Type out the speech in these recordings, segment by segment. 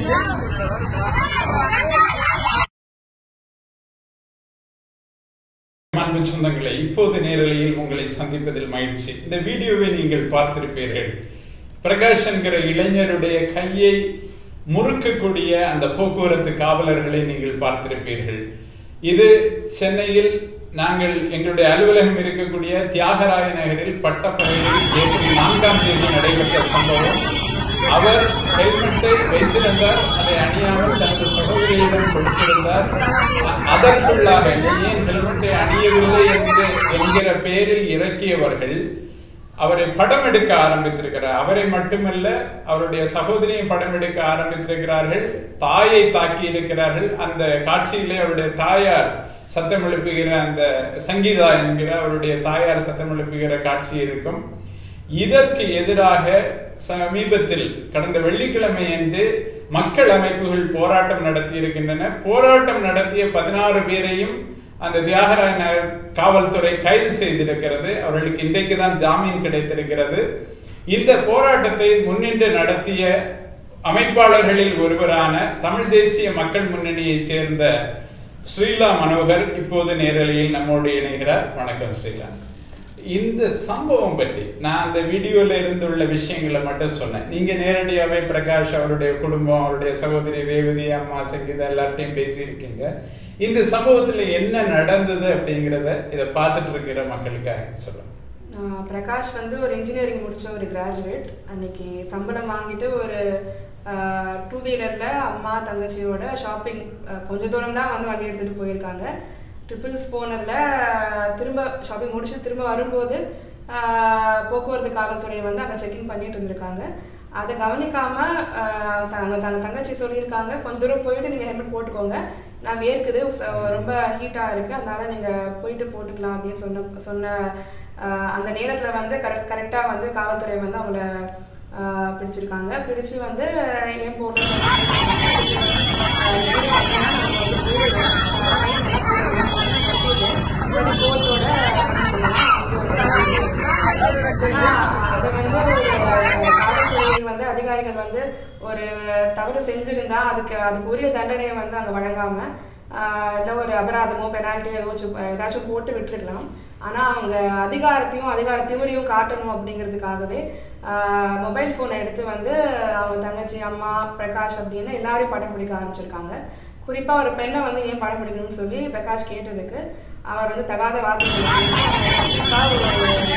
அன்பு சொந்தங்களை இப்போது நேரலையில் உங்களை சந்திப்பதில் மகிழ்ச்சி இந்த வீடியோவை நீங்கள் பார்த்திருப்பீர்கள் பிரகாஷ் என்கிற இளைஞருடைய கையை முறுக்கக்கூடிய அந்த போக்குவரத்து காவலர்களை நீங்கள் பார்த்திருப்பீர்கள் இது சென்னையில் நாங்கள் எங்களுடைய அலுவலகம் இருக்கக்கூடிய தியாகராய நகரில் பட்டப்பகையில் ஏப்ரல் நான்காம் தேதி நடைபெற்ற சம்பவம் அவர் ஹெல்மெட்டை வைத்திருந்தார் அதை அணியாமல் தனது சகோதரியிடம் கொடுத்திருந்தார் அ- அதற்குள்ளாக நீ ஏன் ஹெல்மெட்டை அணியவில்லை என்று என்கிற பெயரில் இறக்கியவர்கள் அவரை படம் எடுக்க ஆரம்பித்திருக்கிறார் அவரை மட்டுமல்ல அவருடைய சகோதரியை படம் எடுக்க ஆரம்பித்திருக்கிறார்கள் தாயை தாக்கி இருக்கிறார்கள் அந்த காட்சியிலே அவருடைய தாயார் சத்தம் எழுப்புகிற அந்த சங்கீதா என்கிற அவருடைய தாயார் சத்தம் எழுப்புகிற காட்சி இருக்கும் இதற்கு எதிராக சமீபத்தில் கடந்த வெள்ளிக்கிழமை அன்று மக்கள் அமைப்புகள் போராட்டம் நடத்தி இருக்கின்றன போராட்டம் நடத்திய பதினாறு பேரையும் அந்த தியாகராய நகர் காவல்துறை கைது செய்திருக்கிறது அவர்களுக்கு இன்றைக்கு தான் ஜாமீன் கிடைத்திருக்கிறது இந்த போராட்டத்தை முன்னின்று நடத்திய அமைப்பாளர்களில் ஒருவரான தமிழ் தேசிய மக்கள் முன்னணியை சேர்ந்த ஸ்ரீலா மனோகர் இப்போது நேரலையில் நம்மோடு இணைகிறார் வணக்கம் ஸ்ரீலா இந்த சம்பவம் பற்றி நான் அந்த வீடியோல இருந்துள்ள விஷயங்களை மட்டும் சொன்னேன் நீங்க நேரடியாவே பிரகாஷ் அவருடைய குடும்பம் அவருடைய சகோதரி ரேவதி அம்மா சங்கீதா எல்லார்ட்டையும் பேசியிருக்கீங்க இந்த சம்பவத்துல என்ன நடந்தது அப்படிங்கிறத இதை பார்த்துட்டு இருக்கிற மக்களுக்காக சொல்லுங்க ஆஹ் பிரகாஷ் வந்து ஒரு இன்ஜினியரிங் முடிச்ச ஒரு கிராஜுவேட் அன்னைக்கு சம்பளம் வாங்கிட்டு ஒரு டூ வீலரில் அம்மா தங்கச்சியோட ஷாப்பிங் கொஞ்ச தூரம் தான் வந்து வண்டி எடுத்துகிட்டு போயிருக்காங்க ட்ரிபிள்ஸ் போனதில் திரும்ப ஷாப்பிங் முடிச்சு திரும்ப வரும்போது ஆஹ் போக்குவரத்து காவல்துறை வந்து அங்கே செக்இன் பண்ணிட்டு இருந்திருக்காங்க அதை கவனிக்காமல் தங்க தங்க தங்கச்சி சொல்லியிருக்காங்க கொஞ்ச தூரம் போயிட்டு நீங்கள் ஹெல்மெட் போட்டுக்கோங்க நான் வேர்க்குது ச- ரொம்ப ஹீட்டாக இருக்குது அதனால நீங்கள் போயிட்டு போட்டுக்கலாம் அப்படின்னு சொன்ன சொன்ன ஆஹ் அந்த நேரத்தில் வந்து கரெக்ட் கரெக்டாக வந்து காவல்துறை வந்து அவங்கள ஆஹ் பிடிச்சிருக்காங்க பிடிச்சு வந்து ஏன் போடணும் கோர்ட்டோட அதை வந்து ஒரு காவல்துறை வந்து அதிகாரிகள் வந்து ஒரு தவறு செஞ்சிருந்தா அதுக்கு அதுக்கு உரிய தண்டனையை வந்து அங்கே வழங்காம ஆஹ் இல்லை ஒரு அபராதமோ பெனால்ட்டியோ ஏதாச்சும் ஏதாச்சும் போட்டு விட்டுருக்கலாம் ஆனால் அவங்க அதிகாரத்தையும் அதிகார திமிரையும் காட்டணும் அப்படிங்கிறதுக்காகவே மொபைல் ஃபோனை எடுத்து வந்து அவங்க தங்கச்சி அம்மா பிரகாஷ் அப்படின்னு எல்லாரையும் படம் பிடிக்க ஆரம்பிச்சிருக்காங்க குறிப்பாக ஒரு பெண்ணை வந்து ஏன் படம் பிடிக்கணும்னு சொல்லி பிரகாஷ் கேட்டதுக்கு அவர் வந்து தகாத வார்த்தைகள் பேசி, கண்டிப்பாக ஒரு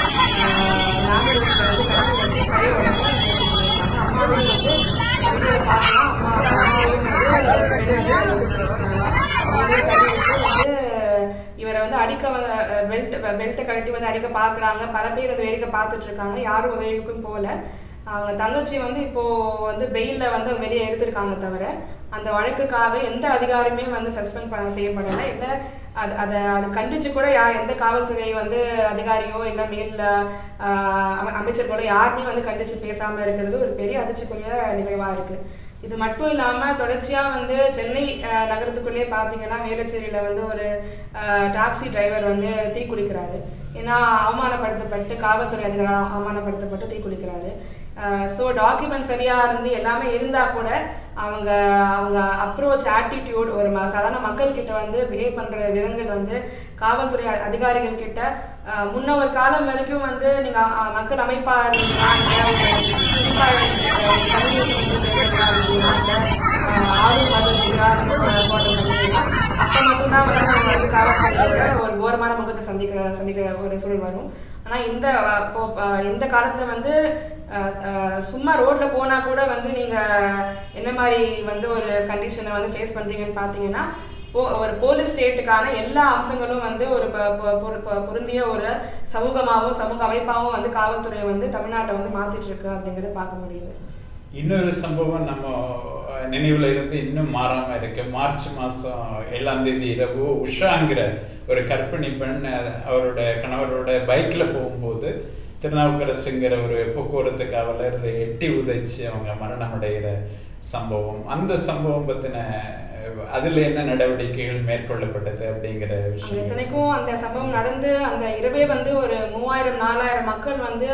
ஆம்புலன்ஸில் வந்து கட்டி வச்சு கை உடம்பு வச்சுருக்காங்க அம்மாவையும் வந்து வீடியோவில் பார்க்கலாம் அம்மா அம்மாவையும் வந்து பெண்ணை வந்து பேசினாங்க அவங்களே தள்ளி விட்டு வந்து இவரை வந்து அடிக்க வந்த பெல்ட் பெல்ட்டை கழட்டி வந்து அடிக்க பார்க்குறாங்க பல பேர் வந்து வேடிக்கை பார்த்துட்டு இருக்காங்க யாரும் உதவிக்கும் போகல அவங்க தங்கச்சி வந்து இப்போ வந்து பெயிலில் வந்து அவங்க வெளியே எடுத்திருக்காங்க தவிர அந்த வழக்குக்காக எந்த அதிகாரியுமே வந்து சஸ்பெண்ட் பண்ண செய்யப்படலை இல்லை அது அதை அது கண்டிச்சு கூட யா எந்த காவல்துறை வந்து அதிகாரியோ இல்லை மேல் ஆஹ், அம- அமைச்சர்களோ யாருமே வந்து கண்டிச்சு பேசாமல் இருக்கிறது ஒரு பெரிய அதிர்ச்சிக்குரிய நிகழ்வாக இருக்குது இது மட்டும் இல்லாமல் தொடர்ச்சியாக வந்து சென்னை அஹ், நகரத்துக்குள்ளே பார்த்தீங்கன்னா வேளச்சேரியில் வந்து ஒரு டாக்ஸி டிரைவர் வந்து தீக்குளிக்கிறாரு ஏன்னா அவமானப்படுத்தப்பட்டு காவல்துறை அதிகாரி அவமானப்படுத்தப்பட்டு தீக்குளிக்கிறாரு ஸோ டாக்குமெண்ட் சரியாக இருந்து எல்லாமே இருந்தால் கூட அவங்க அவங்க அப்ரோச் ஆட்டிடியூட் ஒரு ம சாதாரண மக்கள்கிட்ட வந்து பிஹேவ் பண்ணுற விதங்கள் வந்து காவல்துறை அ- அதிகாரிகள் கிட்ட அஹ், முன்ன ஒரு காலம் வரைக்கும் வந்து நீங்கள் மக்கள் அமைப்பாக இருந்தீங்கன்னா இல்லை குறிப்பாக கம்யூனிசம் வந்து சேர்ந்தீங்கன்னா அப்படின்னா இல்லை ஆளும் மதத்துக்கு போட்ட பண்ணீங்கன்னா அப்போ மட்டும்தான் வந்து நம்ம வந்து காவல்துறையோட ஒரு கோரமான முகத்தை சந்திக்க சந்திக்கிற ஒரு சூழல் வரும் ஆனால் இந்த அஹ், இப்போ அஹ், இந்த காலத்தில் வந்து அஹ், அஹ், சும்மா ரோட்டில் போனால் கூட வந்து நீங்கள் என்ன மாதிரி வந்து ஒரு கண்டிஷனை வந்து ஃபேஸ் பண்ணுறீங்கன்னு பார்த்தீங்கன்னா போ ஒரு போலீஸ் ஸ்டேட்டுக்கான எல்லா அம்சங்களும் வந்து ஒரு ப- ப- பொரு- ப- பொருந்திய ஒரு சமூகமாகவும் சமூக அமைப்பாகவும் வந்து காவல்துறை வந்து தமிழ்நாட்டை வந்து மாற்றிட்டு இருக்கு அப்படிங்கிறத பார்க்க முடியுது இன்னொரு சம்பவம் நம்ம அஹ், நினைவுல இருந்து இன்னும் மாறாம இருக்கு மார்ச் மாசம் ஏழாம் தேதி இரவு உஷாங்கிற ஒரு கர்ப்பிணி பெண் அஹ், அவரோட கணவரோட பைக்ல போகும்போது திருநாவுக்கரசுங்கிற ஒரு போக்குவரத்து காவலர் எட்டி உதைச்சு அவங்க மரணம் அடைகிற சம்பவம் அந்த சம்பவம் பத்தின அஹ், அதுல என்ன நடவடிக்கைகள் மேற்கொள்ளப்பட்டது அப்படிங்கிற அங்க விஷயம் இத்தனைக்கும் அந்த சம்பவம் நடந்து அந்த இரவே வந்து ஒரு மூவாயிரம் நாலாயிரம் மக்கள் வந்து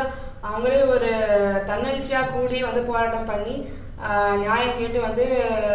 அவங்களே ஒரு தன்னெழுச்சியாக கூடி வந்து போராட்டம் பண்ணி ஆஹ் நியாயம் கேட்டு வந்து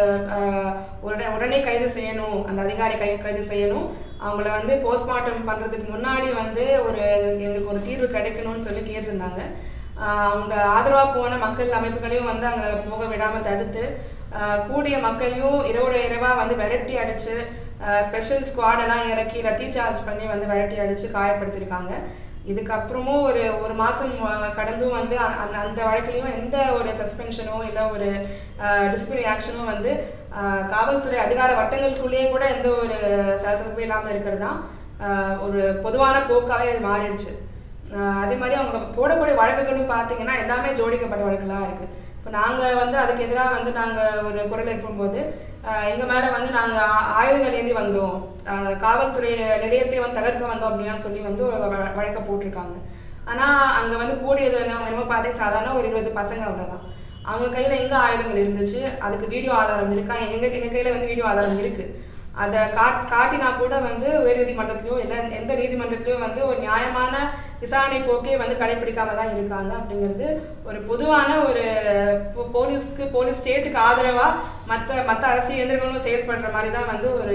ஆஹ் உடனே உடனே கைது செய்யணும் அந்த அதிகாரி கை கைது செய்யணும் அவங்கள வந்து போஸ்ட்மார்ட்டம் பண்ணுறதுக்கு முன்னாடி வந்து ஒரு எங்களுக்கு ஒரு தீர்வு கிடைக்கணும்னு சொல்லி கேட்டிருந்தாங்க ஆஹ் அவங்க ஆதரவாக போன மக்கள் அமைப்புகளையும் வந்து அங்கே போக விடாமல் தடுத்து ஆஹ் கூடிய மக்களையும் இரவோட இரவாக வந்து விரட்டி அடித்து ஸ்பெஷல் ஸ்குவாடெல்லாம் இறக்கி ரத்தி சார்ஜ் பண்ணி வந்து விரட்டி அடித்து காயப்படுத்தியிருக்காங்க இதுக்கப்புறமும் ஒரு ஒரு மாதம் கடந்தும் வந்து அ- அந்த அந்த வழக்குலையும் எந்த ஒரு சஸ்பென்ஷனோ இல்லை ஒரு டிசிப்ளினரி ஆக்ஷனோ வந்து ஆஹ் காவல்துறை அதிகார வட்டங்களுக்குள்ளேயே கூட எந்த ஒரு சலசலப்பும் இல்லாமல் இருக்கிறது தான் ஆஹ் ஒரு பொதுவான போக்காகவே அது மாறிடுச்சு ஆஹ் அதே மாதிரி அவங்க போடக்கூடிய வழக்குகளும் பார்த்தீங்கன்னா எல்லாமே ஜோடிக்கப்பட்ட வழக்குலாம் இருக்குது இப்போ நாங்கள் வந்து அதுக்கு எதிராக வந்து நாங்கள் ஒரு குரல் எழுப்பும்போது எங்கள் மேலே வந்து நாங்கள் ஆயுதங்கள் ஏந்தி வந்தோம் ஆஹ் காவல்துறை நிலையத்தை வந்து தகர்க்க வந்தோம் அப்படின்னு சொல்லி வந்து ஒரு வ- வழக்கை போட்டிருக்காங்க ஆனால் அங்கே வந்து கூடியது என்ன என்னமோ பார்த்தீங்க சாதாரண ஒரு இருபது பசங்க அவ்வளோதான் அவங்க கையில் எங்கே ஆயுதங்கள் இருந்துச்சு அதுக்கு வீடியோ ஆதாரம் இருக்கா எங்கள் எங்கள் கையில் வந்து வீடியோ ஆதாரம் இருக்குது அதை காட் காட்டினா கூட வந்து உயர் நீதிமன்றத்திலையோ இல்லை எந்த நீதிமன்றத்திலையோ வந்து ஒரு நியாயமான விசாரணை போக்கே வந்து கடைபிடிக்காம தான் இருக்காங்க அப்படிங்கிறது ஒரு பொதுவான ஒரு போ- போலீஸ்க்கு போலீஸ் ஸ்டேட்டுக்கு ஆதரவாக மற்ற மற்ற அரசு இயந்திரங்களும் செயல்படுற மாதிரி தான் வந்து ஒரு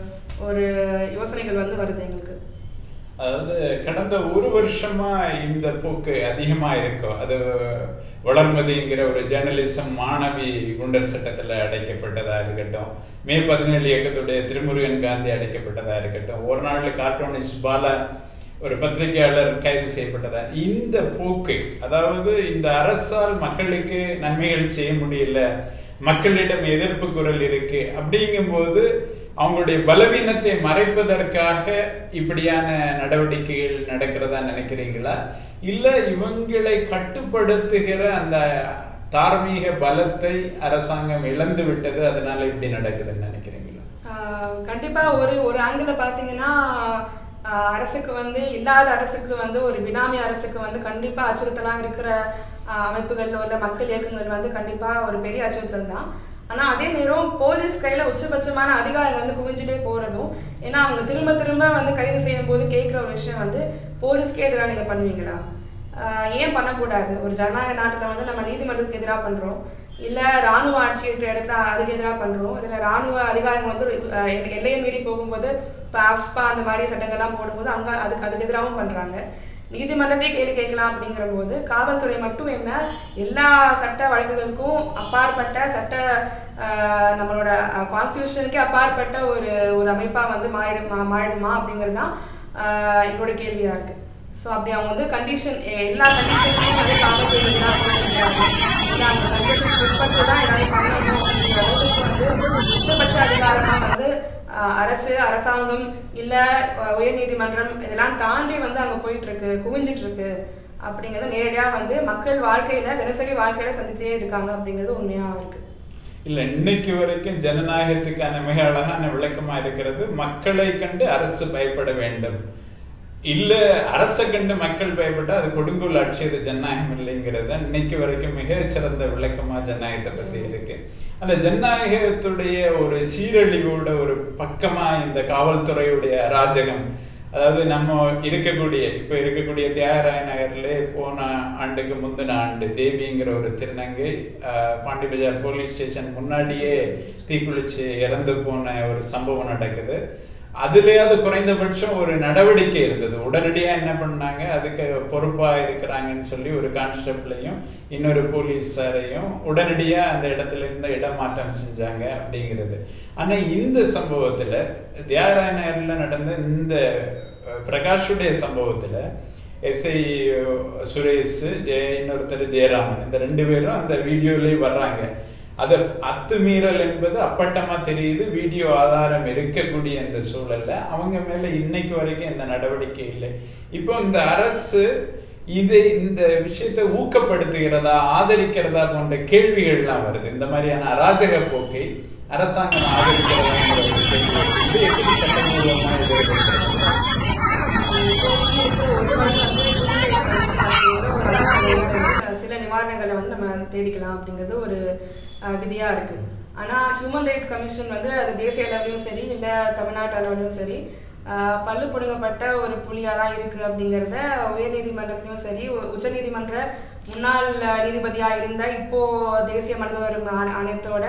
ஒரு யோசனைகள் வந்து வருது எங்களுக்கு அதாவது கடந்த ஒரு வருஷமா இந்த போக்கு அதிகமா இருக்கும் அது வளர்மதிங்கிற ஒரு ஜேர்னலிசம் மாணவி குண்டர் சட்டத்துல அடைக்கப்பட்டதா இருக்கட்டும் மே பதினேழு இயக்கத்துடைய திருமுருகன் காந்தி அடைக்கப்பட்டதா இருக்கட்டும் ஒரு நாள் கார்ட்டூனிஸ்ட் பாலா ஒரு பத்திரிகையாளர் கைது செய்யப்பட்டதா இந்த போக்கு அதாவது இந்த அரசால் மக்களுக்கு நன்மைகள் செய்ய முடியல மக்களிடம் எதிர்ப்பு குரல் இருக்கு அப்படிங்கும்போது அவங்களுடைய பலவீனத்தை மறைப்பதற்காக இப்படியான நடவடிக்கைகள் நடக்கிறதா நினைக்கிறீங்களா இல்ல இவங்களை கட்டுப்படுத்துகிற அந்த தார்மீக பலத்தை அரசாங்கம் இழந்து விட்டது அதனால இப்படி நடக்குதுன்னு நினைக்கிறீங்களா ஆஹ் கண்டிப்பா ஒரு ஒரு ஆங்கிள் பார்த்தீங்கன்னா ஆஹ் அரசுக்கு வந்து இல்லாத அரசுக்கு வந்து ஒரு பினாமி அரசுக்கு வந்து கண்டிப்பா அச்சுறுத்தலாக இருக்கிற ஆஹ் அமைப்புகள் இல்லை மக்கள் இயக்கங்கள் வந்து கண்டிப்பா ஒரு பெரிய அச்சுறுத்தல் தான் ஆனா அதே நேரம் போலீஸ் கையில உச்சபட்சமான அதிகாரம் வந்து குவிஞ்சிட்டே போறதும் ஏன்னா அவங்க திரும்ப திரும்ப வந்து கைது செய்யும் போது கேட்குற ஒரு விஷயம் வந்து போலீஸ்க்கே எதிராக நீங்க பண்ணுவீங்களா ஆஹ் ஏன் பண்ணக்கூடாது ஒரு ஜனநாயக நாட்டில் வந்து நம்ம நீதிமன்றத்துக்கு எதிராக பண்ணுறோம் இல்லை ராணுவ ஆட்சி இருக்கிற இடத்துல அதுக்கு எதிராக பண்ணுறோம் இல்லை ராணுவ அதிகாரம் வந்து ஒரு, ஆஹ் எல்லை- எல்லையை மீறி போகும்போது இப்போ ஆப்ஸ்பா அந்த மாதிரி சட்டங்கள்லாம் போடும்போது அங்கே அதுக்கு அதுக்கு எதிராகவும் பண்ணுறாங்க நீதிமன்றத்தையே கேள்வி கேட்கலாம் அப்படிங்கிற போது காவல்துறை மட்டும் என்ன எல்லா சட்ட வழக்குகளுக்கும் அப்பாற்பட்ட சட்ட ஆஹ் நம்மளோட கான்ஸ்டியூஷனுக்கே அப்பாற்பட்ட ஒரு ஒரு அமைப்பாக வந்து மாறிடுமா மாறிடுமா அப்படிங்கிறது தான் ஆஹ் எங்களோட கேள்வியாக இருக்குது ஸோ அப்படி அவங்க வந்து கண்டிஷன் எல்லா கண்டிஷனுமே வந்து காவல்துறை எல்லாம் சொல்லியிருக்காங்க இல்லை அந்த கண்டிஷன்ஸ் உட்பட்டு தான் எல்லாரும் பண்ணணும் அப்படிங்கிற அளவுக்கு வந்து உச்சபட்ச அதிகாரமாக வந்து ஆஹ், அரசு அரசாங்கம் இல்லை உயர்நீதிமன்றம் இதெல்லாம் தாண்டி வந்து அங்கே போயிட்டு இருக்கு குவிஞ்சிட்டு இருக்கு அப்படிங்கிறது நேரடியாக வந்து மக்கள் வாழ்க்கையில தினசரி வாழ்க்கையில சந்திச்சே இருக்காங்க அப்படிங்கிறது உண்மையாக இருக்கு இல்ல இன்னைக்கு வரைக்கும் ஜனநாயகத்துக்கான மிக அழகான விளக்கமா இருக்கிறது மக்களை கண்டு அரசு பயப்பட வேண்டும் இல்ல அரசை கண்டு மக்கள் பயப்பட்டா அது கொடுங்கோல் ஆட்சி அது ஜனநாயகம் இல்லைங்கிறது தான் இன்னைக்கு வரைக்கும் மிகச்சிறந்த விளக்கமா ஜனநாயகத்தை பத்தி இருக்கு அந்த ஜனநாயகத்துடைய ஒரு சீரழிவோட ஒரு பக்கமா இந்த காவல்துறையுடைய அராஜகம் அதாவது நம்ம இருக்கக்கூடிய இப்போ இருக்கக்கூடிய தியாகராய நகர்ல போன ஆண்டுக்கு முந்தின ஆண்டு தேவிங்கிற ஒரு திருநங்கை ஆஹ், பாண்டி பஜார் போலீஸ் ஸ்டேஷன் முன்னாடியே தீக்குளிச்சு இறந்து போன ஒரு சம்பவம் நடக்குது அதுலயாவது குறைந்தபட்சம் ஒரு நடவடிக்கை இருந்தது உடனடியா என்ன பண்ணாங்க அதுக்கு பொறுப்பா இருக்கிறாங்கன்னு சொல்லி ஒரு கான்ஸ்டபிளையும் இன்னொரு போலீஸாரையும் உடனடியா அந்த இடத்துல இருந்து இடமாற்றம் செஞ்சாங்க அப்படிங்கிறது ஆனா இந்த சம்பவத்துல தியாகராய நகர்ல நடந்த இந்த அஹ், பிரகாஷுடைய சம்பவத்துல எஸ்ஐ சுரேஷ் ஜெய இன்னொருத்தர் ஜெயராமன் இந்த ரெண்டு பேரும் அந்த வீடியோலயே வர்றாங்க அது அத்துமீறல் என்பது அப்பட்டமா தெரியுது வீடியோ ஆதாரம் இருக்கக்கூடிய இந்த சூழல்ல அவங்க மேல இன்னைக்கு வரைக்கும் இந்த நடவடிக்கை இல்லை இப்போ இந்த அரசு இதை இந்த விஷயத்தை ஊக்கப்படுத்துகிறதா ஆதரிக்கிறதா போன்ற கேள்விகள்லாம் வருது இந்த மாதிரியான அராஜக போக்கை அரசாங்கம் ஆதரிக்கிறதாங்கிற ஒரு கேள்வி வருது. இது எப்படி சட்டபூர்வமா எதிர்கொள்றது இப்போதைக்கு இருக்கிற ஒரு வழி வந்து human rights commission அப்படிங்கிற ஒரு வழக்கு வந்து சில நிவாரணங்களை வந்து நம்ம தேடிக்கலாம் அப்படிங்கிறது ஒரு அஹ், விதியா இருக்கு ஆனா ஹியூமன் ரைட்ஸ் கமிஷன் வந்து அது தேசிய அளவுலையும் சரி இல்ல தமிழ்நாட்டு அளவுலையும் சரி ஆஹ் பல்லு பிடுங்கப்பட்ட ஒரு புலியாக தான் இருக்குது அப்படிங்கிறத உயர்நீதிமன்றத்துலையும் சரி உ- உச்சநீதிமன்ற முன்னாள் நீதிபதியாக இருந்த இப்போ தேசிய மனித உரிமை ஆணை- ஆணையத்தோட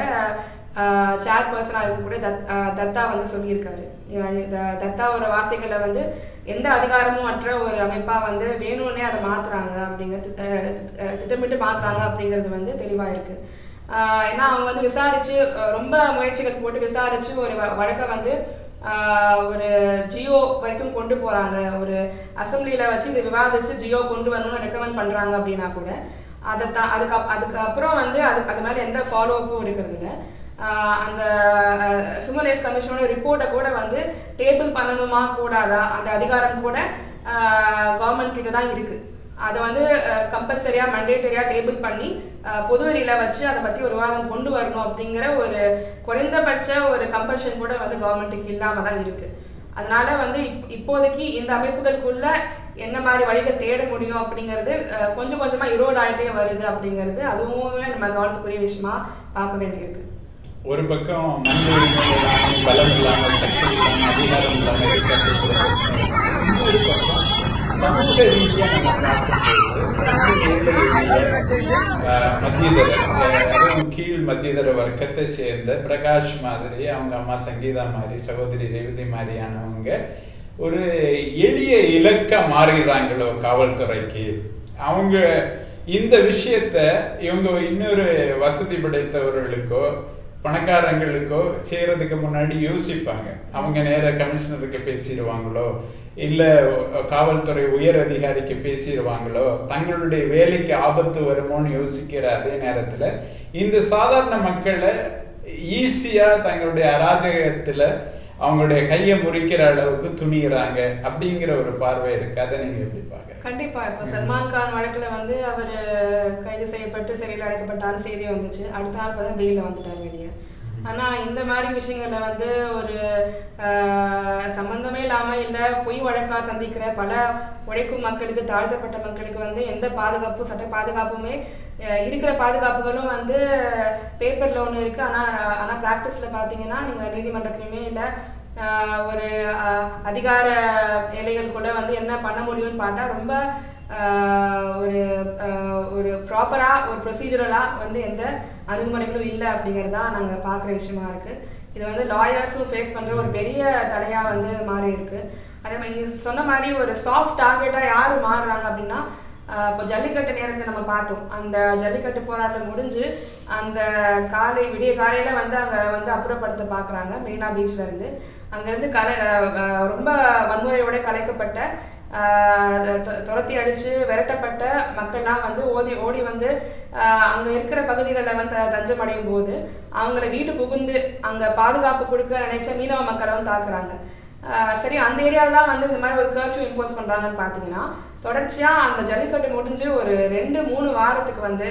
சேர்பர்சனாக இருக்கக்கூடிய தத் ஆஹ் தத்தா வந்து சொல்லியிருக்காரு அஹ் த- தத்தாவோட வார்த்தைகளை வந்து எந்த அதிகாரமும் அற்ற ஒரு அமைப்பாக வந்து வேணும்னே அதை மாற்றுறாங்க அப்படிங்கிறது அஹ் அஹ் திட்டமிட்டு மாற்றுறாங்க அப்படிங்கிறது வந்து தெளிவாக இருக்குது ஆஹ் ஏன்னா அவங்க வந்து விசாரிச்சு அஹ் ரொம்ப முயற்சிகள் போட்டு விசாரிச்சு ஒரு வ- வழக்கை வந்து ஆஹ் ஒரு ஜியோ வரைக்கும் கொண்டு போறாங்க ஒரு அசம்பிளியில வச்சு இதை விவாதிச்சு ஜியோ கொண்டு வரணும்னு ரெக்கமெண்ட் பண்றாங்க அப்படின்னா கூட அதை தான் அதுக்கு அப்- அதுக்கப்புறம் வந்து அது அது மேலே எந்த ஃபாலோ அப்பும் இருக்கிறது இல்ல ஆஹ் அந்த ஹியூமன் ரைட்ஸ் கமிஷனோட ரிப்போர்ட்டை கூட வந்து டேபிள் பண்ணணுமா கூடாதா அந்த அதிகாரம் கூட கவர்மெண்ட் கிட்ட தான் இருக்கு அதை வந்து கம்பல்சரியாக மண்டேட்டரியாக டேபிள் பண்ணி அஹ், பொதுவெளியில் வச்சு அதை பற்றி ஒரு விவாதம் கொண்டு வரணும் அப்படிங்கிற ஒரு குறைந்தபட்ச ஒரு கம்பல்ஷன் கூட வந்து கவர்மெண்ட்டுக்கு இல்லாமல் தான் இருக்குது அதனால வந்து இப் இப்போதைக்கு இந்த அமைப்புகளுக்குள்ள என்ன மாதிரி வழிகள் தேட முடியும் அப்படிங்கிறது அஹ், கொஞ்சம் கொஞ்சமாக இரோட் ஆகிட்டே வருது அப்படிங்கிறது அதுவுமே நம்ம கவனத்துக்குரிய விஷயமா பார்க்க வேண்டியிருக்கு ஒரு பக்கம் மனித உரிமைகள் ஆணையம் பலம் இல்லாம சக்தி இல்லாம அதிகாரம் இல்லாம இருக்கிறது ஒரு பிரச்சனை இருக்கு. இன்னொரு பக்கம் சமூக ரீதியா நம்ம பார்க்கும்போது ரெண்டு ஏழை எளிய, ஆஹ், மத்தியதர ஆஹ், அதுவும் கீழ் மத்தியதர வர்க்கத்தை சேர்ந்த பிரகாஷ் மாதிரி அவங்க அம்மா சங்கீதா மாதிரி சகோதரி ரேவதி மாதிரியானவங்க ஒரு எளிய இலக்க மாறிடுறாங்களோ காவல்துறைக்கு அவங்க இந்த விஷயத்த இவங்க இன்னொரு வசதி படைத்தவர்களுக்கோ பணக்காரங்களுக்கோ செய்யறதுக்கு முன்னாடி யோசிப்பாங்க அவங்க நேர கமிஷனருக்கு பேசிடுவாங்களோ இல்லை காவல்துறை உயர் அதிகாரிக்கு பேசிடுவாங்களோ தங்களுடைய வேலைக்கு ஆபத்து வருமோன்னு யோசிக்கிற அதே நேரத்தில் இந்த சாதாரண மக்களை ஈஸியாக தங்களுடைய அராஜகத்தில் அவங்களுடைய கையை முறிக்கிற அளவுக்கு துணிகிறாங்க அப்படிங்கிற ஒரு பார்வை இருக்கு அதை நீங்க எப்படி பார்க்க கண்டிப்பா இப்போ சல்மான் கான் வழக்குல வந்து அவர் கைது செய்யப்பட்டு சிறையில் அடைக்கப்பட்டார்னு செய்தி வந்துச்சு அடுத்த நாள் பார்த்தா பெயிலில் வந்துட்டார் வெளியே ஆனா இந்த மாதிரி விஷயங்கள்ல வந்து ஒரு ஆஹ், சம்பந்தமே இல்லாம இல்ல பொய் வழக்கா சந்திக்கிற பல உழைக்கும் மக்களுக்கு தாழ்த்தப்பட்ட மக்களுக்கு வந்து எந்த பாதுகாப்பும் சட்ட பாதுகாப்புமே அஹ், இருக்கிற பாதுகாப்புகளும் வந்து பேப்பர்ல ஒன்று இருக்கு ஆனா ஆனா ப்ராக்டிஸ்ல பாத்தீங்கன்னா நீங்க நீதிமன்றத்துலையுமே இல்லை ஆஹ் ஒரு ஆஹ் அதிகார எல்லைகளுக்குள்ள வந்து என்ன பண்ண முடியும்னு பார்த்தா ரொம்ப ஆஹ் ஒரு ஆஹ் ஒரு ப்ராப்பராக ஒரு ப்ரொசீஜரலாக வந்து எந்த அணுகுமுறைகளும் இல்லை அப்படிங்கிறது தான் நாங்கள் பார்க்குற விஷயமா இருக்குது இது வந்து லாயர்ஸும் ஃபேஸ் பண்ணுற ஒரு பெரிய தடையாக வந்து மாறி இருக்கு அதே மாதிரி நீங்க சொன்ன மாதிரி ஒரு சாஃப்ட் டார்கெட்டாக யார் மாறுறாங்க அப்படின்னா ஆஹ் இப்போ ஜல்லிக்கட்டு நேரத்தை நம்ம பார்த்தோம் அந்த ஜல்லிக்கட்டு போராட்டம் முடிஞ்சு அந்த காலை விடிய காலையில் வந்து அங்கே வந்து அப்புறப்படுத்த பார்க்குறாங்க மெரினா பீச்ல இருந்து அங்கேருந்து கலை ஆஹ் ஆஹ் ரொம்ப வன்முறையோட கலைக்கப்பட்ட ஆஹ் து- துரத்தி அடிச்சு விரட்டப்பட்ட மக்கள்லாம் வந்து ஓடி ஓடி வந்து ஆஹ் அங்க இருக்கிற பகுதிகளில் வந்து த- தஞ்சம் அடையும் போது அவங்கள வீட்டு புகுந்து அங்க பாதுகாப்பு கொடுக்க நினைச்ச மீனவ மக்களை வந்து தாக்குறாங்க ஆஹ் சரி அந்த ஏரியாவில் தான் வந்து இந்த மாதிரி ஒரு கர்ஃப்யூ இம்போஸ் பண்ணுறாங்கன்னு பார்த்தீங்கன்னா தொடர்ச்சியாக அந்த ஜல்லிக்கட்டு முடிஞ்சு ஒரு ரெண்டு மூணு வாரத்துக்கு வந்து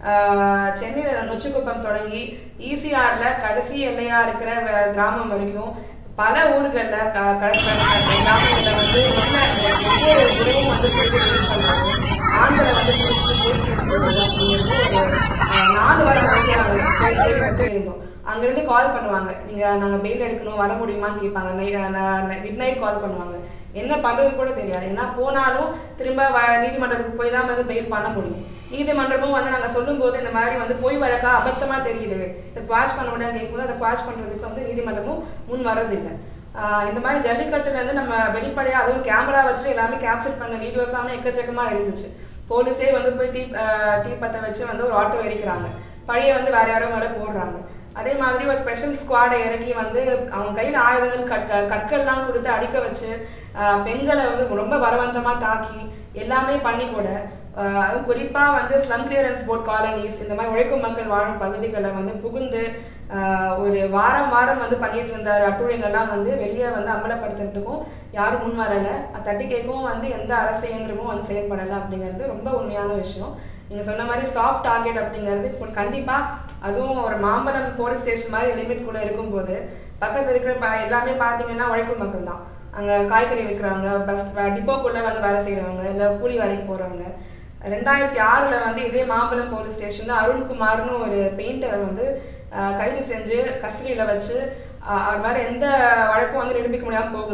ஆஹ் சென்னையில் நொச்சிக்குப்பம் தொடங்கி ஈசிஆரில் கடைசி எல்லையாக இருக்கிற வ- கிராமம் வரைக்கும் பல ஊர்களில் க கடற்கரை கிராமங்களில் வந்து என்ன ஒவ்வொரு முறையும் வந்து போயிட்டு ரேட் பண்ணுறாங்க ஆண்களை வந்து பிடிச்சிட்டு போய் கேஸ் போடுறது அப்படிங்கிறது ஒரு ஆஹ் நாலு வாரம் கழிச்சு நாங்கள் கேள்விப்பட்டு இருந்தோம் அங்கிருந்து கால் பண்ணுவாங்க நீங்க நாங்க பெயில் எடுக்கணும் வர முடியுமான்னு கேட்பாங்க மிட் நைட் கால் பண்ணுவாங்க என்ன பண்றது கூட தெரியாது ஏன்னா போனாலும் திரும்ப வ- நீதிமன்றத்துக்கு போய் தான் வந்து பெயில் பண்ண முடியும் நீதிமன்றமும் வந்து நாங்க சொல்லும்போது இந்த மாதிரி வந்து பொய் வழக்கா அபத்தமா தெரியுது இதை குவாஷ் பண்ண முடியாது கேட்கும்போது அதை குவாஷ் பண்றதுக்கு வந்து நீதிமன்றமும் முன் வர்றதில்லை ஆஹ் இந்த மாதிரி ஜல்லிக்கட்டுல இருந்து நம்ம வெளிப்படையா அதுவும் கேமரா வச்சுட்டு எல்லாமே கேப்சர் பண்ண வீடியோஸாமே எக்கச்சக்கமா இருந்துச்சு போலீஸே வந்து போய் தீ ஆஹ் தீப்பத்த வச்சு வந்து ஒரு ஆட்டோ எரிக்கிறாங்க பழைய வந்து வேற யாரோ மேலே போடுறாங்க அதே மாதிரி ஒரு ஸ்பெஷல் ஸ்குவாடை இறக்கி வந்து அவங்க கையில் ஆயுதங்கள் கற்க கற்கள்லாம் கொடுத்து அடிக்க வச்சு ஆஹ் பெண்களை வந்து ரொம்ப பலவந்தமாக தாக்கி எல்லாமே பண்ணி கூட ஆஹ் அதுவும் குறிப்பாக வந்து ஸ்லம் கிளியரன்ஸ் போர்ட் காலனிஸ் இந்த மாதிரி உழைக்கும் மக்கள் வாழும் பகுதிகளில் வந்து புகுந்து ஆஹ் ஒரு வாரம் வாரம் வந்து பண்ணிட்டு இருந்த அட்டுழியங்கள்லாம் வந்து வெளியே வந்து அமலப்படுத்துறதுக்கும் யாரும் முன் வரலை அது தட்டி கேட்கவும் வந்து எந்த அரசு இயந்திரமும் வந்து செயல்படலை அப்படிங்கிறது ரொம்ப உண்மையான விஷயம் நீங்கள் சொன்ன மாதிரி சாஃப்ட் டார்கெட் அப்படிங்கிறது இப்போ கண்டிப்பாக அதுவும் ஒரு மாம்பழம் போலீஸ் ஸ்டேஷன் மாதிரி லிமிட்குள்ளே இருக்கும்போது பக்கத்தில் இருக்கிற ப எல்லாமே பார்த்தீங்கன்னா உழைக்கும் மக்கள் தான் அங்கே காய்கறி விற்கிறவங்க பஸ் டிப்போக்குள்ளே வந்து வேலை செய்கிறவங்க இல்லை கூலி வேலைக்கு போகிறவங்க ரெண்டாயிரத்தி ஆறில் வந்து இதே மாம்பழம் போலீஸ் ஸ்டேஷனில் அருண்குமார்னு ஒரு பெயிண்டரை வந்து ஆஹ், கைது செஞ்சு கஸ்டடியில் வச்சு ஆஹ், அவர் மேலே எந்த வழக்கும் வந்து நிரூபிக்க முடியாமல் போகுது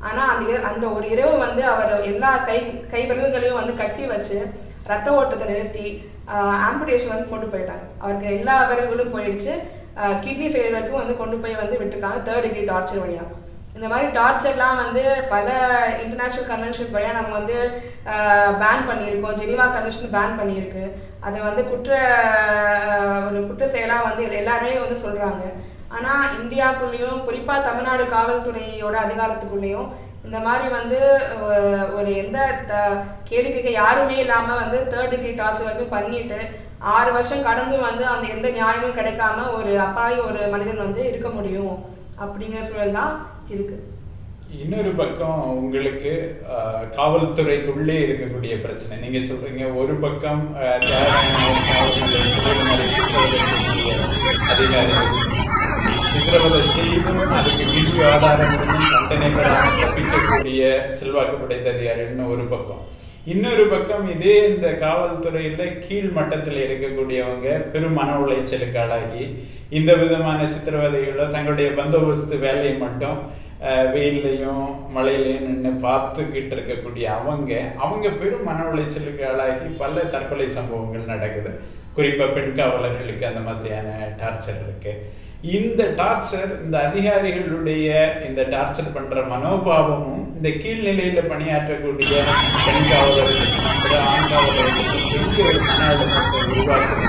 ஆனால் அந்த இர- அந்த ஒரு இரவு வந்து அவர் எல்லா கை கை விரல்களையும் வந்து கட்டி வச்சு ரத்த ஓட்டத்தை நிறுத்தி ஆம்புடேஷன் வந்து கொண்டு போயிட்டாங்க அவருக்கு எல்லா விரல்களும் போயிடுச்சு கிட்னி ஃபெயிலியர் வரைக்கும் வந்து கொண்டு போய் வந்து விட்டுருக்காங்க தேர்ட் டிகிரி டார்ச்சர் வழியா இந்த மாதிரி டார்ச்சர்லாம் வந்து பல இன்டர்நேஷ்னல் கன்வென்ஷன்ஸ் வழியாக நம்ம வந்து பேன் பண்ணியிருக்கோம் ஜெனிவா கன்வென்ஷன் பேன் பண்ணியிருக்கு அதை வந்து குற்ற ஆஹ், ஒரு குற்ற செயலாக வந்து எல்லாருமே வந்து சொல்கிறாங்க ஆனால் இந்தியாக்குள்ளேயும் குறிப்பாக தமிழ்நாடு காவல்துறையோட அதிகாரத்துக்குள்ளேயும் இந்த மாதிரி வந்து அஹ், ஒரு எந்த த கேள்வி கேட்க யாருமே இல்லாமல் வந்து தேர்ட் டிகிரி டார்ச்சர் வரைக்கும் பண்ணிட்டு ஆறு வருஷம் கடந்து வந்து அந்த எந்த நியாயமும் கிடைக்காம ஒரு அப்பாவி ஒரு மனிதன் வந்து இருக்க முடியும் அப்படிங்கிற சூழல் தான் இருக்கு இன்னொரு பக்கம் உங்களுக்கு அஹ், காவல்துறைக்குள்ளே இருக்கக்கூடிய பிரச்சனை நீங்க சொல்றீங்க ஒரு பக்கம் அஹ், தியாகராய காவல்துறை திருமலை சித்திரவதை செய்ய அதிகாரிகள் சித்திரவதை செய்தும் அதுக்கு வீடியோ ஆதாரம் இருந்தும் தண்டனை பெறாமல் தப்பிக்கக்கூடிய செல்வாக்கு படைத்த அதிகாரிகள்னு ஒரு பக்கம் இன்னொரு பக்கம் இதே இந்த காவல்துறையில கீழ் மட்டத்தில் இருக்கக்கூடியவங்க பெரும் மன உளைச்சலுக்கு ஆளாகி இந்த விதமான சித்திரவதைகளோ தங்களுடைய பந்தோபஸ்து வேலையை மட்டும் அஹ், வெயில்லையும் மழையிலையும் நின்று பார்த்துக்கிட்டு இருக்கக்கூடிய அவங்க அவங்க பெரும் மன உளைச்சலுக்கு ஆளாகி பல தற்கொலை சம்பவங்கள் நடக்குது குறிப்பா பெண் காவலர்களுக்கு அந்த மாதிரியான டார்ச்சர் இருக்கு இந்த டார்ச்சர் இந்த அதிகாரிகளுடைய இந்த டார்ச்சர் பண்ற மனோபாவமும் இந்த கீழ்நிலையில பணியாற்றக்கூடிய பெண் காவலர்களுக்கும் பிற ஆண் காவலர்களுக்கும் பெரிய ஒரு மன அழுத்தத்தை உருவாக்குது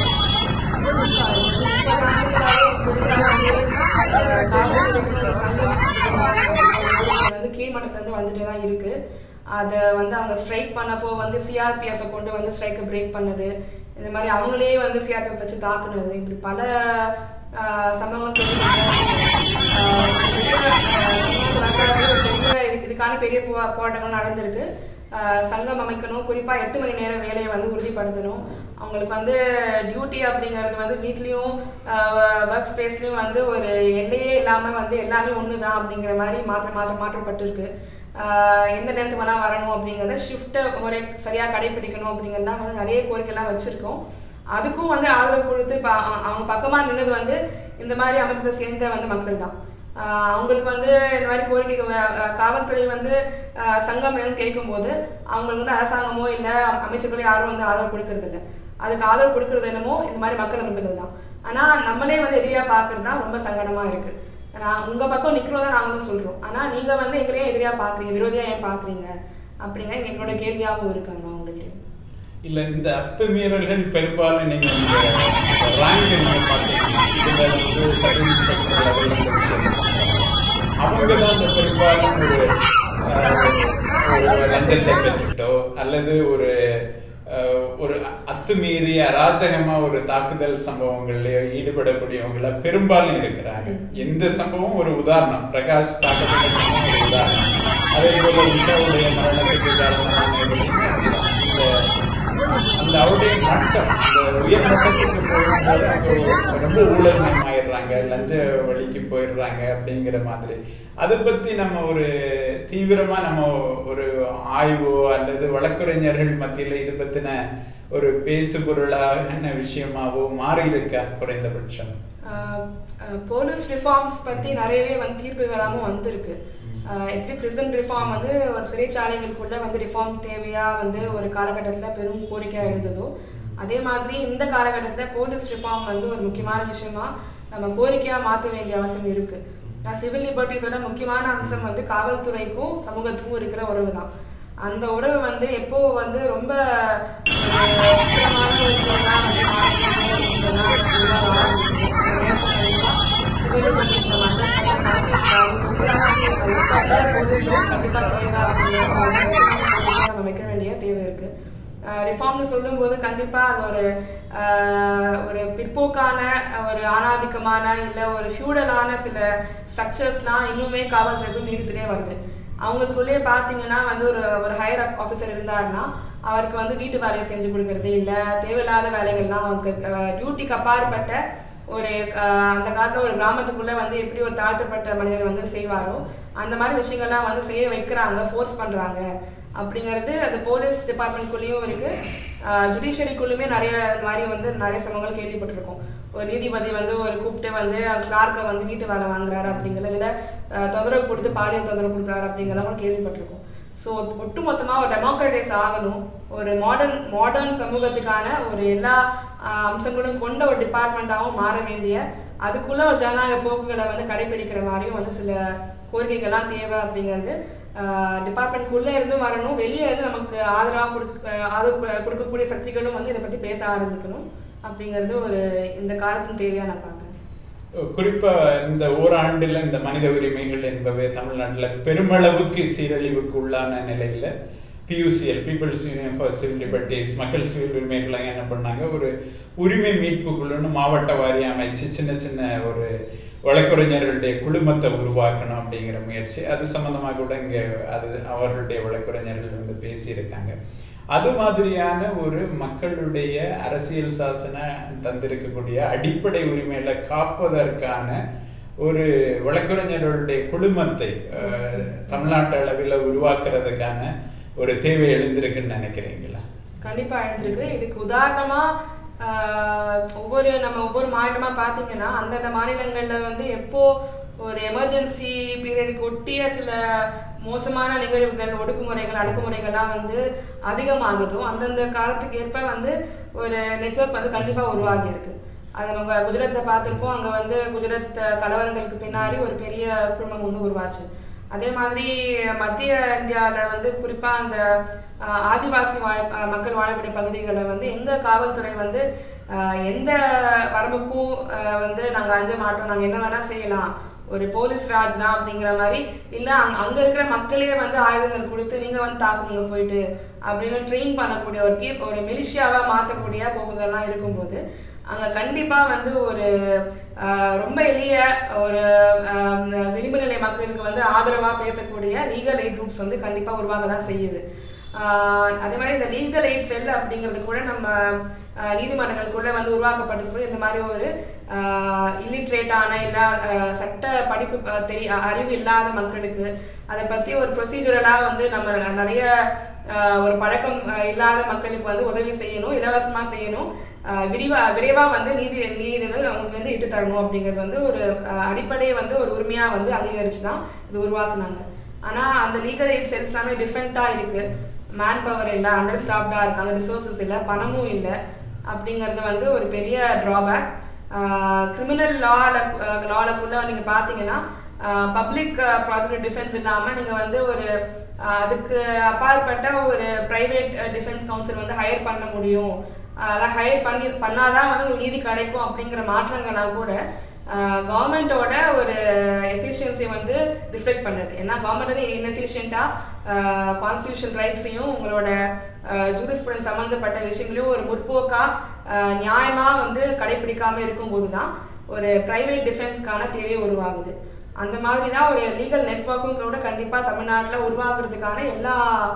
வந்து கீழ்மட்டத்துல இருந்து வந்துட்டே தான் இருக்கு அதை வந்து அவங்க ஸ்ட்ரைக் பண்ணப்போ வந்து சிஆர்பிஎஃப் கொண்டு வந்து ஸ்ட்ரைக்கை பிரேக் பண்ணது இந்த மாதிரி அவங்களே வந்து சிஆர்பிஎஃப் வச்சு தாக்குனது இப்படி பல ஆஹ், சம்பவங்கள் ஆஹ், பெரிய, ஆஹ், பெரிய இது- இதுக்கான பெரிய போ- போராட்டங்கள் நடந்திருக்கு ஆஹ், சங்கம் அமைக்கணும் குறிப்பாக எட்டு மணி நேரம் வேலையை வந்து உறுதிப்படுத்தணும் அவங்களுக்கு வந்து டியூட்டி அப்படிங்கிறது வந்து வீட்லேயும் ஒர்க் ஸ்பேஸ்லேயும் வந்து ஒரு எல்லையே இல்லாமல் வந்து எல்லாமே ஒன்று தான் அப்படிங்கிற மாதிரி மாற்ற மாற்ற மாற்றப்பட்டிருக்கு ஆஹ், எந்த நேரத்துக்கு வேணால் வரணும் அப்படிங்கிறத ஷிஃப்ட்டை முறை சரியாக கடைபிடிக்கணும் அப்படிங்கிறதுலாம் வந்து நிறைய கோரிக்கைலாம் வச்சுருக்கோம் அதுக்கும் வந்து ஆதரவு கொடுத்து இப்போ அவங்க பக்கமாக நின்னது வந்து இந்த மாதிரி அமைப்பை சேர்ந்த வந்து மக்கள் தான் ஆஹ் அவங்களுக்கு வந்து இந்த மாதிரி கோரிக்கை அஹ் காவல்துறை வந்து ஆஹ் சங்கம் வேணும் கேட்கும்போது அவங்களுக்கு வந்து அரசாங்கமோ இல்லை அமைச்சர்களோ யாரும் வந்து ஆதரவு கொடுக்கறது இல்ல அதுக்கு ஆதரவு கொடுக்கறது என்னமோ இந்த மாதிரி மக்கள் அமைப்புகள் தான் ஆனால் நம்மளே வந்து எதிரியாக பார்க்கறது தான் ரொம்ப சங்கடமாக இருக்குது நான் உங்கள் பக்கம் நிற்கிறோம் தான் நாங்கள் வந்து சொல்கிறோம் ஆனால் நீங்கள் வந்து எங்களையே எதிரியாக பார்க்குறீங்க விரோதியாக ஏன் பார்க்குறீங்க அப்படிங்கிற எங்களோட கேள்வியாகவும் இருக்காங்க அவங்களுக்கு இல்ல இந்த அத்துமீறல்கள் பெரும்பாலும் நீங்க இந்த ரேங்க் நீங்க பார்த்தீங்கன்னா இதுல வந்து சப் இன்ஸ்பெக்டர் லெவலில் அவங்க தான் இந்த பெரும்பாலும் ஒரு அஹ், ஒரு லஞ்சத்தை பெற்றுட்டோ அல்லது ஒரு அஹ், ஒரு அத்துமீறி அராஜகமா ஒரு தாக்குதல் சம்பவங்கள்லயோ ஈடுபடக்கூடியவங்கள பெரும்பாலும் இருக்கிறாங்க எந்த சம்பவம் ஒரு உதாரணம் பிரகாஷ் தாக்கப்பட்ட சம்பவம் ஒரு உதாரணம் அதே போல உஷாவுடைய மரணத்துக்கு காரணமான இந்த அந்த அவருடைய மட்டம் அந்த உயர் மட்டத்துக்கு போகும்போது அவங்க ரொம்ப ஊழல்மயமாயிடுறாங்க லஞ்ச வழிக்கு போயிடுறாங்க அப்படிங்கிற மாதிரி அதை பத்தி நம்ம ஒரு தீவிரமா நம்ம ஒரு ஆய்வோ அல்லது வழக்குரைஞர்கள் மத்தியில இது பத்தின ஒரு பேசு பொருளான விஷயமாவோ மாறி இருக்கா குறைந்தபட்சம் போலீஸ் ரிஃபார்ம்ஸ் பற்றி நிறையவே வந்து தீர்ப்புகளாகவும் வந்திருக்கு ஆஹ் எப்படி பிரிசன் ரிஃபார்ம் வந்து ஒரு சிறைச்சாலைகளுக்குள்ள வந்து ரிஃபார்ம் தேவையா வந்து ஒரு காலகட்டத்தில் பெரும் கோரிக்கையாக இருந்ததோ அதே மாதிரி இந்த காலகட்டத்தில் போலீஸ் ரிஃபார்ம் வந்து ஒரு முக்கியமான விஷயமா நம்ம கோரிக்கையாக மாற்ற வேண்டிய அவசியம் இருக்கு நான் சிவில் லிபர்ட்டிஸோட முக்கியமான அம்சம் வந்து காவல்துறைக்கும் சமூகத்துக்கும் இருக்கிற உறவு தான் அந்த உறவு வந்து எப்போ வந்து ரொம்ப ஒரு முக்கியமான ஒரு சூழலா வந்து மாறுது அப்படின்னா சிவில் லிபர்ட்டிஸ் நம்ம அசல் பண்ண கான்ஸ்டியூஷன் போலீஸ் கண்டிப்பாக தேவை அப்படிங்கிறது நம்ம வைக்க வேண்டிய தேவை இருக்கு ரிஃபார்ம்னு சொல்லும்போது கண்டிப்பாக அது ஒரு ஆஹ், ஒரு பிற்போக்கான ஒரு ஆணாதிக்கமான இல்லை ஒரு ஃபியூடலான சில ஸ்ட்ரக்சர்ஸ்லாம் இன்னுமே காவல்துறைக்கும் நீடித்துட்டே வருது அவங்களுக்குள்ளேயே பார்த்தீங்கன்னா வந்து ஒரு ஒரு ஹையர் ஆஃபீஸர் இருந்தாருன்னா அவருக்கு வந்து வீட்டு வேலையை செஞ்சு கொடுக்கறது இல்லை தேவையில்லாத வேலைகள்லாம் அவருக்கு டியூட்டிக்கு அப்பாற்பட்ட ஒரு அஹ், அந்த காலத்தில் ஒரு கிராமத்துக்குள்ளே வந்து எப்படி ஒரு தாழ்த்தப்பட்ட மனிதர் வந்து செய்வாரோ அந்த மாதிரி விஷயங்கள்லாம் வந்து செய்ய வைக்கிறாங்க ஃபோர்ஸ் பண்ணுறாங்க அப்படிங்கிறது அது போலீஸ் டிபார்ட்மெண்ட்குள்ளேயும் இருக்குது ஜுடிஷியரிக்குள்ளுமே நிறைய இந்த மாதிரி வந்து நிறைய சம்பவங்கள் கேள்விப்பட்டிருக்கோம் ஒரு நீதிபதி வந்து ஒரு கூப்பிட்டு வந்து கிளார்க்கை வந்து வீட்டு வேலை வாங்குறாரு அப்படிங்கிற இல்லை தொந்தரவு கொடுத்து பாலியல் தொந்தரவு கொடுக்குறாரு அப்படிங்கிறத கூட கேள்விப்பட்டிருக்கோம் ஸோ ஒட்டுமொத்தமாக ஒரு டெமோக்ரடைஸ் ஆகணும் ஒரு மாடர்ன் மாடர்ன் சமூகத்துக்கான ஒரு எல்லா ஆஹ், அம்சங்களும் கொண்ட ஒரு டிபார்ட்மெண்ட்டாகவும் மாற வேண்டிய அதுக்குள்ள ஒரு ஜனநாயக போக்குகளை வந்து கடைபிடிக்கிற மாதிரியும் வந்து சில கோரிக்கைகள்லாம் தேவை அப்படிங்கிறது டிபார்ட்மெண்ட்குள்ளே இருந்தும் வரணும் வெளியே இருந்து நமக்கு ஆதரவாக கொடுக்க ஆதரவு கு- கொடுக்கக்கூடிய சக்திகளும் வந்து இதை பற்றி பேச ஆரம்பிக்கணும் அப்படிங்கிறது ஒரு இந்த காலத்தின் தேவையாக நான் பார்க்குறேன் குறிப்பா இந்த ஓராண்டில் இந்த மனித உரிமைகள் என்பவை தமிழ்நாட்டில் பெருமளவுக்கு சீரழிவுக்கு உள்ளான நிலையில PUCL peoples union for civil liberties மக்கள் சிவில் உரிமைகளை என்ன பண்ணாங்க ஒரு உரிமை மீட்பு குழுன்னு மாவட்ட வாரியம் அமைச்சு சின்ன சின்ன ஒரு வழக்குரைஞர்களுடைய குழுமத்தை உருவாக்கணும் அப்படிங்கிற முயற்சி அது சம்பந்தமாக கூட இங்கே அது அவர்களுடைய வழக்குரைஞர்கள் வந்து பேசியிருக்காங்க அது மாதிரியான ஒரு மக்களுடைய அரசியல் சாசன தந்திருக்கக்கூடிய அடிப்படை உரிமைகளை காப்பதற்கான ஒரு வழக்குரைஞர்களுடைய குழுமத்தை அஹ், தமிழ்நாட்டு அளவில் உருவாக்குறதுக்கான ஒரு தேவை எழுந்திருக்குன்னு நினைக்கிறீங்களா கண்டிப்பா எழுந்திருக்கு இதுக்கு உதாரணமா ஆஹ், ஒவ்வொரு நம்ம ஒவ்வொரு மாநிலமா பார்த்தீங்கன்னா அந்தந்த மாநிலங்கள்ல வந்து எப்போ ஒரு எமர்ஜென்சி பீரியடுக்கு ஒட்டிய சில மோசமான நிகழ்வுகள் ஒடுக்குமுறைகள் அடக்குமுறைகள்லாம் வந்து அதிகமாகுதோ அந்தந்த காலத்துக்கு ஏற்ப வந்து ஒரு நெட்வொர்க் வந்து கண்டிப்பாக உருவாகி இருக்கு அது நம்ம குஜராத்தில் பார்த்துருக்கோம் அங்கே வந்து குஜராத் கலவரங்களுக்கு பின்னாடி ஒரு பெரிய குழுமம் வந்து உருவாச்சு அதே மாதிரி மத்திய இந்தியாவில் வந்து குறிப்பாக அந்த ஆஹ், ஆதிவாசி வாழ் ஆஹ், மக்கள் வாழக்கூடிய பகுதிகளை வந்து எங்கள் காவல்துறை வந்து ஆஹ், எந்த வரம்புக்கும் ஆஹ், வந்து நாங்கள் அஞ்ச மாட்டோம் நாங்கள் என்ன வேணால் செய்யலாம் ஒரு போலீஸ் ராஜ் தான் அப்படிங்கிற மாதிரி இல்லை அங் அங்கே இருக்கிற மக்களே வந்து ஆயுதங்கள் கொடுத்து நீங்கள் வந்து தாக்குங்க போயிட்டு அப்படின்னு ட்ரெயின் பண்ணக்கூடிய ஒரு பீப் ஒரு மிலிஷியாவாக மாற்றக்கூடிய போக்குகள்லாம் இருக்கும்போது அங்கே கண்டிப்பாக வந்து ஒரு ஆஹ், ரொம்ப எளிய ஒரு ஆஹ், விளிம்பு நிலை மக்களுக்கு வந்து ஆதரவாக பேசக்கூடிய லீகல் எய்ட் குரூப்ஸ் வந்து கண்டிப்பாக உருவாக தான் செய்யுது ஆஹ், அதே மாதிரி இந்த லீகல் எய்ட் செல் அப்படிங்கிறது கூட நம்ம ஆஹ், நீதிமன்றங்களுக்குள்ள வந்து உருவாக்கப்பட்டது கூட இந்த மாதிரி ஒரு இல்லிட்ரேட்டான இல்லை சட்ட படிப்பு ப- தெரிய அறிவு இல்லாத மக்களுக்கு அதை பற்றி ஒரு ப்ரொசீஜரலாக வந்து நம்ம ந- நிறைய ஆஹ், ஒரு பழக்கம் ஆஹ், இல்லாத மக்களுக்கு வந்து உதவி செய்யணும் இலவசமாக செய்யணும் ஆஹ், விரிவா விரைவாக வந்து நீதி நீதி வந்து அவங்களுக்கு வந்து இட்டு தரணும் அப்படிங்கிறது வந்து ஒரு ஆஹ், அடிப்படையை வந்து ஒரு உரிமையாக வந்து அங்கீகரிச்சு தான் இது உருவாக்குனாங்க ஆனால் அந்த லீகல் எய்ட் செல்ஸ் எல்லாமே டிஃப்ரெண்ட்டாக இருக்குது மேன் பவர் இல்லை அண்டர் ஸ்டாஃப்டாக இருக்காங்க ரிசோர்ஸஸ் இல்லை பணமும் இல்லை அப்படிங்கிறது வந்து ஒரு பெரிய ட்ராபேக் கிரிமினல் லாவில் லாலக்குள்ளே நீங்கள் பார்த்தீங்கன்னா பப்ளிக் ப்ராசிக்யூட் டிஃபென்ஸ் இல்லாமல் நீங்கள் வந்து ஒரு ஆஹ், அதுக்கு அப்பாற்பட்ட ஒரு ப்ரைவேட் டிஃபென்ஸ் கவுன்சில் வந்து ஹையர் பண்ண முடியும் அதெல்லாம் ஹையர் பண்ணி பண்ணாதான் வந்து உங்களுக்கு நீதி கிடைக்கும் அப்படிங்கிற மாற்றங்கள்லாம் கூட கவர்மெண்ட்டோட ஒரு எஃபிஷியன்சி வந்து ரிஃப்ளெக்ட் பண்ணுது ஏன்னா கவர்மெண்ட் வந்து இன்எஃபிஷியண்ட்டாக கான்ஸ்டியூஷன் ரைட்ஸையும் உங்களோட ஜூரிஸ்புடன் சம்மந்தப்பட்ட விஷயங்களையும் ஒரு முற்போக்காக நியாயமாக வந்து கடைபிடிக்காம இருக்கும்போது தான் ஒரு ப்ரைவேட் டிஃபென்ஸ்க்கான தேவை உருவாகுது அந்த மாதிரி தான் ஒரு லீகல் நெட்ஒர்க்கும் கூட கண்டிப்பாக தமிழ்நாட்டில் உருவாக்குறதுக்கான எல்லா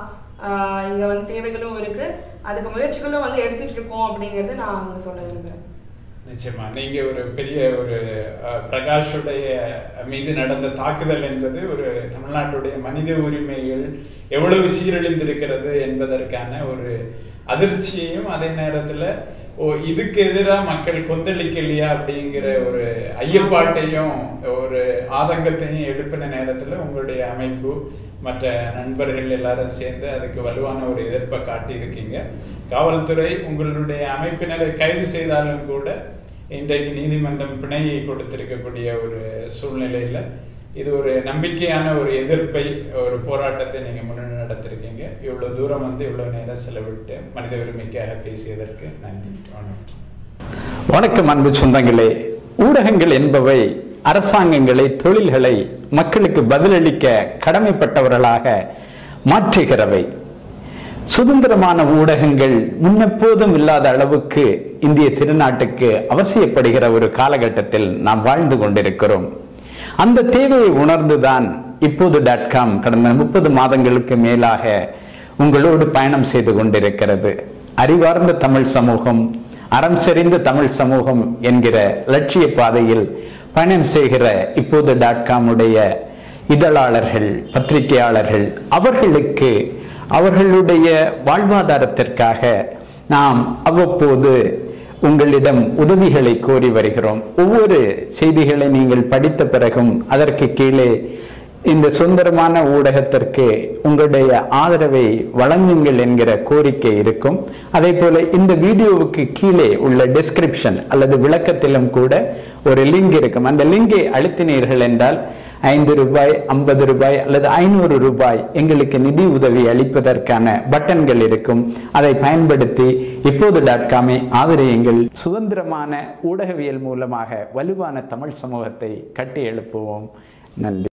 இங்கே வந்து தேவைகளும் இருக்குது அதுக்கு முயற்சிகளும் வந்து எடுத்துகிட்டு இருக்கோம் அப்படிங்கிறது நான் அங்கே சொல்ல விரும்புகிறேன் நிச்சயமா நீங்க ஒரு பெரிய ஒரு அஹ், பிரகாஷுடைய மீது நடந்த தாக்குதல் என்பது ஒரு தமிழ்நாட்டுடைய மனித உரிமைகள் எவ்வளவு சீரழிந்திருக்கிறது என்பதற்கான ஒரு அதிர்ச்சியையும் அதே நேரத்துல ஓ இதுக்கு எதிராக மக்கள் கொந்தளிக்கலையா அப்படிங்கிற ஒரு ஐயப்பாட்டையும் ஒரு ஆதங்கத்தையும் எழுப்பின நேரத்துல உங்களுடைய அமைப்பு மற்ற நண்பர்கள் எல்லாரும் சேர்ந்து அதுக்கு வலுவான ஒரு எதிர்ப்பை காட்டியிருக்கீங்க காவல்துறை உங்களுடைய அமைப்பினரை கைது செய்தாலும் கூட இன்றைக்கு நீதிமன்றம் பிணையை கொடுத்திருக்கக்கூடிய ஒரு சூழ்நிலையில இது ஒரு நம்பிக்கையான ஒரு எதிர்ப்பை ஒரு போராட்டத்தை நீங்க முன்னெடுத்து நடத்திருக்கீங்க இவ்வளவு தூரம் வந்து இவ்வளவு நேரம் செலவிட்டு மனித உரிமைக்காக பேசியதற்கு நன்றி வணக்கம் வணக்கம் அன்பு சொந்தங்களே ஊடகங்கள் என்பவை அரசாங்கங்களை தொழில்களை மக்களுக்கு பதிலளிக்க கடமைப்பட்டவர்களாக மாற்றுகிறவை சுதந்திரமான ஊடகங்கள் முன்னெப்போதும் இல்லாத அளவுக்கு இந்திய திருநாட்டுக்கு அவசியப்படுகிற ஒரு காலகட்டத்தில் நாம் வாழ்ந்து கொண்டிருக்கிறோம் அந்த தேவையை உணர்ந்துதான் இப்போது டாட் காம் கடந்த முப்பது மாதங்களுக்கு மேலாக உங்களோடு பயணம் செய்து கொண்டிருக்கிறது அறிவார்ந்த தமிழ் சமூகம் அறம் செறிந்த தமிழ் சமூகம் என்கிற லட்சிய பாதையில் பயணம் செய்கிற இப்போது டாட் காமுடைய இதழாளர்கள் பத்திரிகையாளர்கள் அவர்களுக்கு அவர்களுடைய வாழ்வாதாரத்திற்காக நாம் அவ்வப்போது உங்களிடம் உதவிகளை கோரி வருகிறோம் ஒவ்வொரு செய்திகளை நீங்கள் படித்த பிறகும் அதற்கு கீழே இந்த சுந்தரமான ஊடகத்திற்கு உங்களுடைய ஆதரவை வழங்குங்கள் என்கிற கோரிக்கை இருக்கும் அதே போல இந்த வீடியோவுக்கு கீழே உள்ள டிஸ்கிரிப்ஷன் அல்லது விளக்கத்திலும் கூட ஒரு லிங்க் இருக்கும் அந்த லிங்கை அழுத்தினீர்கள் என்றால் ஐந்து ரூபாய் ஐம்பது ரூபாய் அல்லது ஐநூறு ரூபாய் எங்களுக்கு நிதி உதவி அளிப்பதற்கான பட்டன்கள் இருக்கும் அதை பயன்படுத்தி இப்போது டாட் காமை ஆதரியுங்கள் சுதந்திரமான ஊடகவியல் மூலமாக வலுவான தமிழ் சமூகத்தை கட்டி எழுப்புவோம் நன்றி